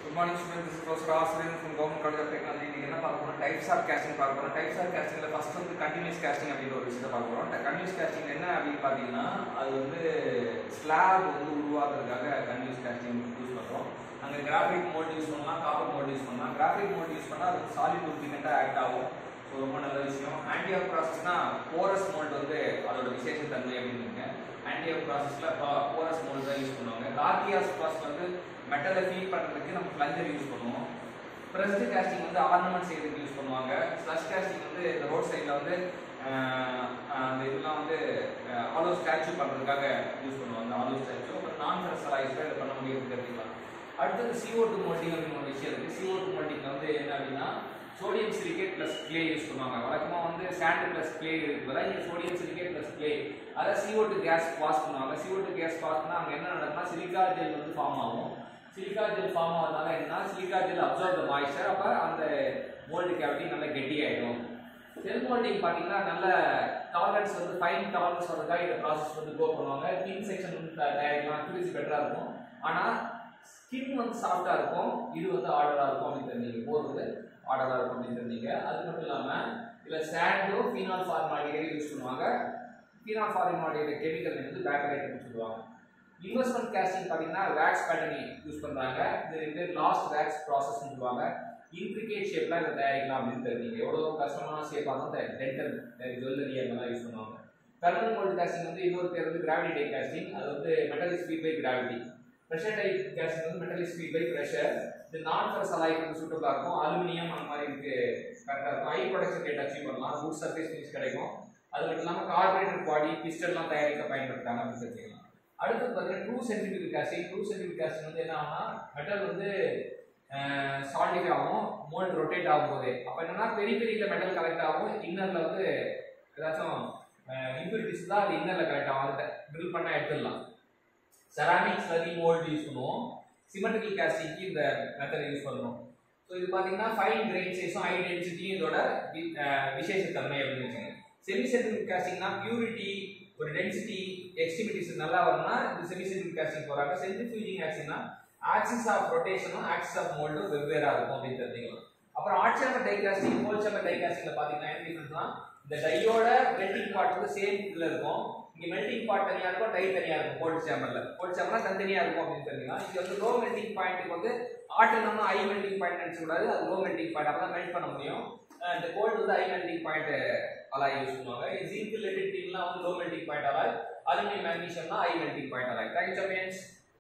Good morning students, this is Professor Asrin from Government College of Technology. இன்னைக்கு என்ன பார்க்க போறோம் டைப்ஸ் ஆஃப் கேஸ்டிங் பார்க்க போறோம் டைப்ஸ் ஆஃப் கேஸ்டிங்ல ஃபர்ஸ்ட் வந்து கண்டினியூஸ் கேஸ்டிங் அப்படின்ற ஒரு விஷயத்தை பார்க்க போறோம் கண்டினியூஸ் கேஸ்டிங் என்ன அப்படின்னு பார்த்தீங்கன்னா அது வந்து ஸ்லாப் வந்து உருவாக்குறதுக்காக கண்டினியூஸ் கேஸ்டிங் யூஸ் பண்றோம் அங்கே கிராஃபிக் மோட் யூஸ் பண்ணலாம் காப்பர் மோட் யூஸ் பண்ணலாம் கிராஃபிக் மோட் யூஸ் பண்ணால் அது சாலிட் பிகண்டாக ஆக்ட் ஆகும் ஸோ ரொம்ப நல்ல விஷயம் ஆன்டி ஆஃப் ப்ராசஸ்னா போரஸ் மோல்ட் வந்து அதோட விசேஷ தன்மை அப்படின்னு ஆன்டி ஆஃப் ப்ராசஸில் போரஸ் மோல்ட் தான் யூஸ் பண்ணுவாங்க கார்கியாஸ் ப்ராசஸ் வந்து மெட்டலை ஃபீல் பண்ணுறதுக்கு நம்ம பிளஞ்சர் யூஸ் பண்ணுவோம் ப்ரெஸ்ட் காஸ்டிங் வந்து ஆர்னமெண்ட் செய்யறதுக்கு யூஸ் பண்ணுவாங்க ஸ்லஷ் காஸ்டிங் வந்து இந்த ரோட் சைடில் வந்து ஆஹ், ஆஹ், அந்த இதெல்லாம் வந்து ஆலோ ஸ்டாச்சு பண்ணுறதுக்காக யூஸ் பண்ணுவாங்க ஆலோ ஸ்டாச்சு அப்புறம் நான் ஃபெரசலைஸில் இதை பண்ண முடியுது தெரிஞ்சுக்கலாம் அடுத்தது CO2 டூ மோல்டிங் அப்படின்னு ஒரு விஷயம் இருக்குது CO2 டூ மோல்டிங் வந்து என்ன அப்படின்னா sodium silicate plus clay use பண்ணுவாங்க வழக்கமாக வந்து சாண்ட் ப்ளஸ் க்ளே இருக்குதா இங்கே சோடியம் சிலிகேட் ப்ளஸ் க்ளே அதை CO2 டூ கேஸ் பாஸ் பண்ணுவாங்க CO2 டூ கேஸ் பாஸ் பண்ணால் அங்கே என்ன நடக்கும்னா சிலிக்கா ஜெல் வந்து ஃபார்ம் ஆகும் சிலிக்கா ஜெல் ஃபார்ம் ஆகிறதுனால என்ன silica gel absorb the moisture அப்போ அந்த மோல்டு கேவிட்டி நல்லா கெட்டியாயிடும் செல் மோல்டிங் பார்த்தீங்கன்னா நல்ல டாலரன்ஸ் வந்து ஃபைன் டாலரன்ஸ் வரதுக்காக இந்த ப்ராசஸ் வந்து கோ பண்ணுவாங்க தின் செக்ஷன் வந்து தயாரிக்கலாம் அக்யூரசி பெட்டராக இருக்கும் ஆனால் ஸ்கின் வந்து சாஃப்டாக இருக்கும் இது வந்து ஆர்டராக இருக்கும் அப்படின்னு தெரிஞ்சீங்க போகிறது ஆர்டராக இருக்கும் அப்படின்னு தெரிஞ்சீங்க அது மட்டும் இல்லாமல் இதில் சாண்டும் ஃபீனால் ஃபார்மாலிட்டியை யூஸ் பண்ணுவாங்க ஃபீனால் ஃபார்மாலிட்டியோட கெமிக்கல் வந்து பேக்கரைட்னு சொல்லுவாங்க இன்வெஸ்ட்மெண்ட் கேஸ்டிங் பார்த்தீங்கன்னா வேக்ஸ் பேட்டர்னி யூஸ் பண்ணுறாங்க இது வந்து லாஸ்ட் வேக்ஸ் ப்ராசஸ் சொல்லுவாங்க இன்ட்ரிகேட் ஷேப்லாம் இதை தயாரிக்கலாம் அப்படின்னு தெரிஞ்சீங்க எவ்வளோ கஷ்டமான ஷேப்பாக இருந்தாலும் டென்டல் ஜுவல்லரி அந்த மாதிரி யூஸ் பண்ணுவாங்க தெர்மல் மோல்ட் கேஸ்டிங் வந்து இன்னொரு பேர் வந்து கிராவிட்டி டைப் கேஸ்டிங் அது வந்து metal is speed by gravity pressure type casting வந்து metal is speed by pressure இது நான் ஃபர்ஸ் அலாய்க்கு வந்து சூட்டபுளாக இருக்கும் அலுமினியம் அந்த மாதிரி இருக்கு கரெக்டாக இருக்கும் ஹை ப்ரொடக்ஷன் ரேட் அச்சீவ் பண்ணலாம் குட் சர்ஃபேஸ் ஃபினிஷ் கிடைக்கும் அது மட்டும் இல்லாமல் கார்பரேட்டட் பாடி பிஸ்டல்லாம் தயாரிக்க பயன்படுத்துறாங்க அப்படின்னு தெரிஞ்சுக்கலாம் அடுத்து பார்த்தீங்கன்னா true centrifugal casting true centrifugal casting வந்து என்ன ஆகும்னா மெட்டல் வந்து சால்டிஃபை ஆகும் மோல்ட் ரொட்டேட் ஆகும் போது அப்போ என்னன்னா பெரிய பெரிய மெட்டல் கலெக்ட் ஆகும் இன்னரில் வந்து ஏதாச்சும் இம்ப்யூரிட்டிஸ் தான் அது இன்னரில் கலெக்ட் ஆகும் அதை ட்ரில் பண்ணால் எடுத்துடலாம் செராமிக் ஸ்லரி மோல்டு யூஸ் பண்ணுவோம் சிமெட்ரிக்கல் காஸ்டிங்க்கு இந்த மெத்தட் யூஸ் பண்ணுவோம் ஸோ இது பார்த்தீங்கன்னா ஃபைன் கிரெயின் சைஸும் ஹை டென்சிட்டியும் இதோட வி- அஹ் விசேஷத்தன்மை அப்படின்னு வச்சுங்க செமி சென்ட்ரிக் காஸ்டிங்னா பியூரிட்டி ஒரு டென்சிட்டி எக்ஸ்ட்ரிமிட்டிஸ் நல்லா வரணும்னா இது செமி சென்ட்ரிக் காஸ்டிங் போறாங்க சென்ட்ரிஃபியூஜிங் ஆக்சிங்னா ஆக்சிஸ் ஆஃப் ரொட்டேஷனும் ஆக்சிஸ் ஆஃப் மோல்டும் வெவ்வேறா இருக்கும் அப்படின்னு தெரிஞ்சுக்கலாம் அப்புறம் hot chamber die casting cold chamber die காஸ்டிங்ல பாத்தீங்கன்னா என்ன டிஃபரன்ஸ்னா இந்த டையோட மெல்டிங் பார்ட் வந்து சேம் இதுல இருக்கும் இங்க மெல்டிங் பார்ட் தனியா இருக்கும் டை தனியா இருக்கும் கோல்ட் சேம்பர்ல கோல்ட் சேம்பர்ல தனித்தனியா இருக்கும் அப்படின்னு தெரிஞ்சுக்கலாம் இது வந்து லோ மெல்டிங் பாயிண்ட்டுக்கு வந்து ஆட்டணும் ஹை மெல்டிங் பாயிண்ட் நினைச்சு கூடாது அது லோ மெல்டிங் பாயிண்ட் அப்பதான் மெல்ட் பண்ண முடியும் அஹ் இந்த கோல்டு வந்து high melting point alloy use பண்ணுவாங்க ஜிங்க் ரிலேட்டட் டீம்லாம் வந்து low melting point alloy aluminium மேக்னீஷியம்னா high melting point alloy thank you champions